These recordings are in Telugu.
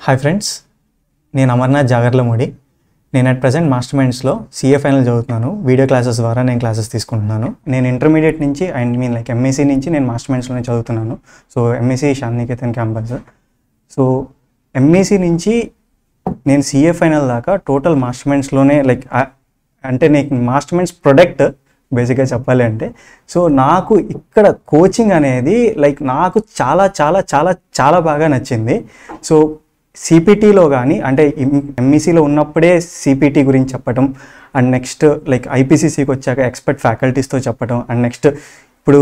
హాయ్ ఫ్రెండ్స్ నేను అమర్నాథ్ జాగర్లమూడి నేను అట్ ప్రజెంట్ మాస్టర్ మైండ్స్లో సిఏ ఫైనల్ చదువుతున్నాను వీడియో క్లాసెస్ ద్వారా నేను క్లాసెస్ తీసుకుంటున్నాను నేను ఇంటర్మీడియట్ నుంచి ఐ మీన్ లైక్ ఎంఎస్సీ నుంచి నేను మాస్టర్ మైండ్స్లోనే చదువుతున్నాను so MSc Shantiniketan campus so MSc నుంచి నేను సిఏ ఫైనల్ దాకా టోటల్ మాస్టర్ మైండ్స్లోనే లైక్ అంటే నేను మాస్టర్ మైండ్స్ ప్రొడక్ట్ బేసిక్గా చెప్పాలి అంటే సో నాకు ఇక్కడ కోచింగ్ అనేది లైక్ నాకు చాలా చాలా చాలా చాలా బాగా నచ్చింది సో సిపిటీలో కానీ అంటే ఎంఈసీలో ఉన్నప్పుడే సిపిటీ గురించి చెప్పటం అండ్ నెక్స్ట్ లైక్ ఐపీసీసీకి వచ్చాక ఎక్స్పర్ట్ ఫ్యాకల్టీస్తో చెప్పటం అండ్ నెక్స్ట్ ఇప్పుడు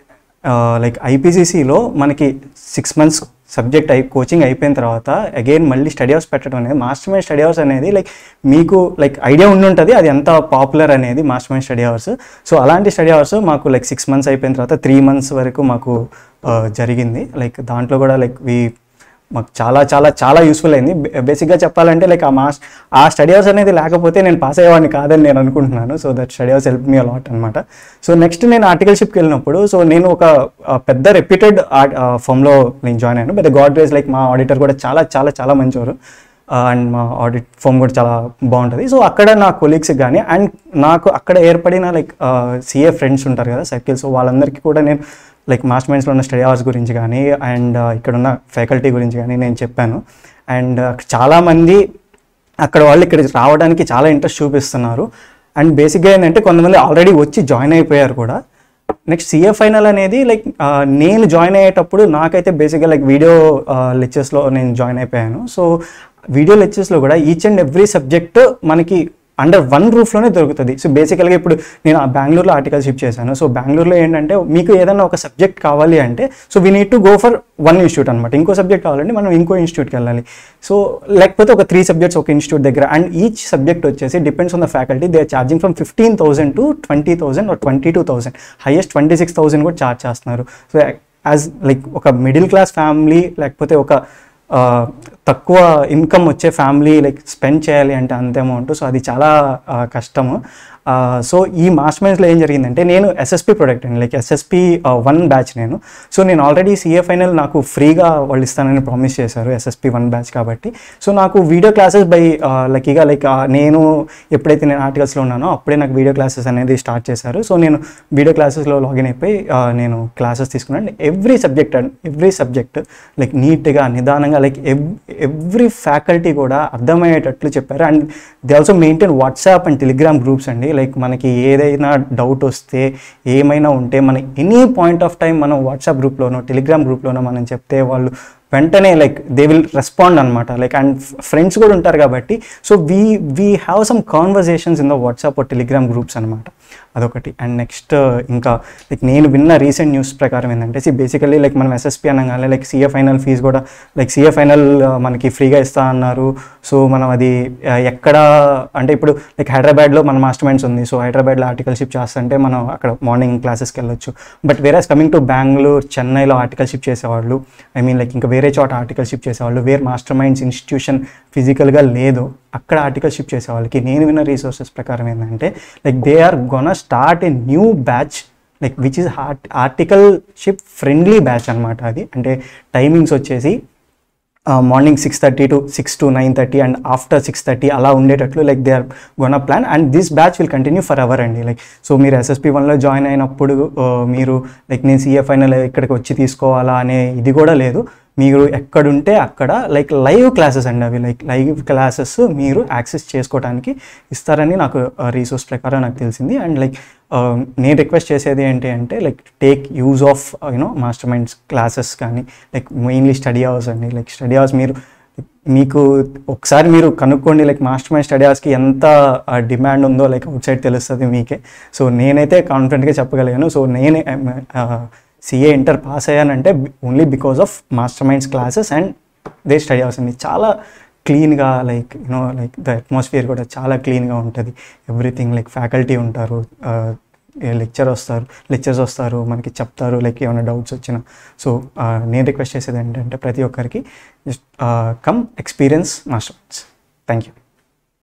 లైక్ ఐపీసీసీలో మనకి సిక్స్ మంత్స్ సబ్జెక్ట్ అయి కోచింగ్ అయిపోయిన తర్వాత అగైన్ మళ్ళీ స్టడీ అవర్స్ పెట్టడం అనేది మాస్టర్ మైండ్ స్టడీ అవర్స్ అనేది లైక్ మీకు లైక్ ఐడియా ఉండి ఉంటుంది అది ఎంత పాపులర్ అనేది master mind study hours so అలాంటి స్టడీ అవర్స్ మాకు లైక్ సిక్స్ మంత్స్ అయిపోయిన తర్వాత త్రీ మంత్స్ వరకు మాకు ఆ, జరిగింది లైక్ దాంట్లో కూడా లైక్ వి మాకు చాలా చాలా చాలా యూస్ఫుల్ అయింది బేసిక్గా చెప్పాలంటే లైక్ ఆ మాస్ ఆ స్టడీ అవర్స్ అనేది లేకపోతే నేను పాస్ అయ్యేవాడిని కాదని నేను అనుకుంటున్నాను so that study hours help me a lot అనమాట సో నెక్స్ట్ నేను ఆర్టికల్షిప్కి వెళ్ళినప్పుడు సో నేను ఒక ఆ, పెద్ద రెప్యూటెడ్ ఫామ్లో నేను జాయిన్ అయ్యాను పెద్ద గాడ్ రేస్ లైక్ మా ఆడిటర్ కూడా చాలా చాలా చాలా మంచివారు అండ్ మా ఆడిట్ ఫామ్ కూడా చాలా బాగుంటుంది సో అక్కడ నా కొలీగ్స్ కానీ అండ్ నాకు అక్కడ ఏర్పడిన లైక్ సిఏ ఫ్రెండ్స్ ఉంటారు కదా సర్కిల్ సో వాళ్ళందరికీ కూడా నేను లైక్ మాస్టర్ మైండ్స్లో ఉన్న స్టడీ అవర్స్ గురించి కానీ అండ్ ఇక్కడ ఉన్న ఫ్యాకల్టీ గురించి కానీ నేను చెప్పాను అండ్ చాలామంది అక్కడ వాళ్ళు ఇక్కడ రావడానికి చాలా ఇంట్రెస్ట్ చూపిస్తున్నారు అండ్ బేసిక్గా ఏంటంటే కొంతమంది ఆల్రెడీ వచ్చి జాయిన్ అయిపోయారు కూడా నెక్స్ట్ సిఏ ఫైనల్ అనేది లైక్ నేను జాయిన్ అయ్యేటప్పుడు నాకైతే బేసిక్గా లైక్ వీడియో లెక్చర్స్లో నేను జాయిన్ అయిపోయాను సో వీడియో లెక్చర్స్లో కూడా ఈచ్ అండ్ ఎవ్రీ సబ్జెక్ట్ మనకి అండర్ వన్ రూఫ్లోనే దొరుకుతుంది సో బేసికల్గా ఇప్పుడు నేను ఆ బెంగళూరులో ఆర్టికల్ షిప్ చేశాను సో బెంగళూరులో ఏంటంటే మీకు ఏదైనా ఒక సబ్జెక్ట్ కావాలి అంటే so we need to go for one institute అనమాట ఇంకో సబ్జెక్ట్ కావాలంటే మనం ఇంకో ఇన్స్టిట్యూట్కి వెళ్ళాలి సో లేకపోతే ఒక త్రీ సబ్జెక్ట్స్ ఒక ఇన్స్టిట్యూట్ దగ్గర అండ్ ఈచ్ సబ్జెక్ట్ వచ్చేసి depends on the faculty they are charging from fifteen thousand to twenty thousand or twenty two thousand highest twenty six thousand కూడా ఛార్జ్ చేస్తున్నారు సో యాజ్ లైక్ ఒక మిడిల్ క్లాస్ ఫ్యామిలీ లేకపోతే ఒక ఆ, తక్కువ ఇన్కమ్ వచ్చే ఫ్యామిలీ లైక్ స్పెండ్ చేయాలి అంటే అంత అమౌంట్ సో అది చాలా ఆ, కష్టము ఆ, సో ఈ మాస్టర్ మైండ్స్లో ఏం జరిగిందంటే నేను ఎస్ఎస్పి ప్రొడక్ట్ అండి లైక్ ఎస్ఎస్పి వన్ బ్యాచ్ నేను సో నేను ఆల్రెడీ సిఏ ఫైనల్ నాకు ఫ్రీగా వాళ్ళు ఇస్తానని ప్రామిస్ చేశారు ఎస్ఎస్పి వన్ బ్యాచ్ కాబట్టి సో నాకు వీడియో క్లాసెస్ బై లైక్ ఇక లైక్ నేను ఎప్పుడైతే నేను ఆర్టికల్స్లో ఉన్నానో అప్పుడే నాకు వీడియో క్లాసెస్ అనేది స్టార్ట్ చేశారు సో నేను వీడియో క్లాసెస్లో లాగిన్ అయిపోయి ఆ, నేను క్లాసెస్ తీసుకున్నాను every subject and every subject like నీట్గా నిదానంగా లైక్ ఎవ్రీ ఫ్యాకల్టీ కూడా అర్థమయ్యేటట్లు చెప్పారు and they also maintain WhatsApp and Telegram groups అండి లైక్ మనకి ఏదైనా డౌట్ వస్తే ఏమైనా ఉంటే మన ఎనీ పాయింట్ ఆఫ్ టైం మనం వాట్సాప్ గ్రూప్లోనో టెలిగ్రామ్ గ్రూప్లోనో మనం చెప్తే వాళ్ళు వెంటనే లైక్ దే విల్ రెస్పాండ్ అనమాట లైక్ అండ్ ఫ్రెండ్స్ కూడా ఉంటారు కాబట్టి so we we have some conversations in the WhatsApp Telegram groups అనమాట అదొకటి అండ్ నెక్స్ట్ ఇంకా లైక్ నేను విన్న రీసెంట్ న్యూస్ ప్రకారం ఏంటంటే సి బేసికలీ లైక్ మనం ఎస్ఎస్పి అనగానే లైక్ సిఏ ఫైనల్ ఫీజు కూడా లైక్ సిఏ ఫైనల్ మనకి ఫ్రీగా ఇస్తా అన్నారు సో మనం అది ఆ, ఎక్కడ అంటే ఇప్పుడు లైక్ హైదరాబాద్లో మన మాస్టర్ మైండ్స్ ఉంది సో హైదరాబాద్లో ఆర్టికల్షిప్ చేస్తుంటే మనం అక్కడ మార్నింగ్ క్లాసెస్కి వెళ్ళొచ్చు బట్ వేరే కమింగ్ టు బెంగళూరు చెన్నైలో ఆర్టికల్షిప్ చేసేవాళ్ళు ఐ మీన్ లైక్ ఇంకా వేరే చోట ఆర్టికల్షిప్ చేసేవాళ్ళు వేరే మాస్టర్ మైండ్స్ ఇన్స్టిట్యూషన్ ఫిజికల్గా లేదు అక్కడ ఆర్టికల్షిప్ చేసే వాళ్ళకి నేను విన్న రీసోర్సెస్ ప్రకారం ఏంటంటే like they are gonna start a new batch like which is heart articleship friendly batch అనమాట అది అంటే టైమింగ్స్ వచ్చేసి morning six thirty to six to nine thirty and after six thirty అలా ఉండేటట్లు like they are gonna plan and this batch will continue for hour అండి లైక్ సో మీరు ఎస్ఎస్పి వన్లో జాయిన్ అయినప్పుడు uh, మీరు లైక్ నేను సిఏ ఫైనల్ ఇక్కడికి వచ్చి తీసుకోవాలా అనే ఇది కూడా లేదు మీరు ఎక్కడుంటే అక్కడ లైక్ లైవ్ క్లాసెస్ అండి అవి లైక్ లైవ్ క్లాసెస్ మీరు యాక్సెస్ చేసుకోవడానికి ఇస్తారని నాకు రీసోర్స్ ప్రకారం నాకు తెలిసింది అండ్ లైక్ నేను రిక్వెస్ట్ చేసేది ఏంటి అంటే like take use of you know master minds classes కానీ లైక్ మెయిన్లీ స్టడీ అవర్స్ అండి లైక్ స్టడీ అవర్స్ మీరు మీకు ఒకసారి మీరు కనుక్కోండి లైక్ మాస్టర్ మైండ్ స్టడీ అవర్స్కి ఎంత డిమాండ్ ఉందో లైక్ అవుట్ సైడ్ తెలుస్తుంది మీకే సో నేనైతే కాన్ఫిడెంట్గా చెప్పగలిగాను సో నేనే సిఏ ఇంటర్ పాస్ అయ్యానంటే only because of master minds classes and they study hours అండి చాలా క్లీన్గా like you know like the atmosphere కూడా చాలా క్లీన్గా ఉంటుంది ఎవ్రీథింగ్ లైక్ ఫ్యాకల్టీ ఉంటారు లెక్చర్ వస్తారు లెక్చర్స్ వస్తారు మనకి చెప్తారు లైక్ ఏమైనా డౌట్స్ వచ్చినా సో నేను రిక్వెస్ట్ చేసేది ఏంటంటే ప్రతి ఒక్కరికి just come experience master minds thank you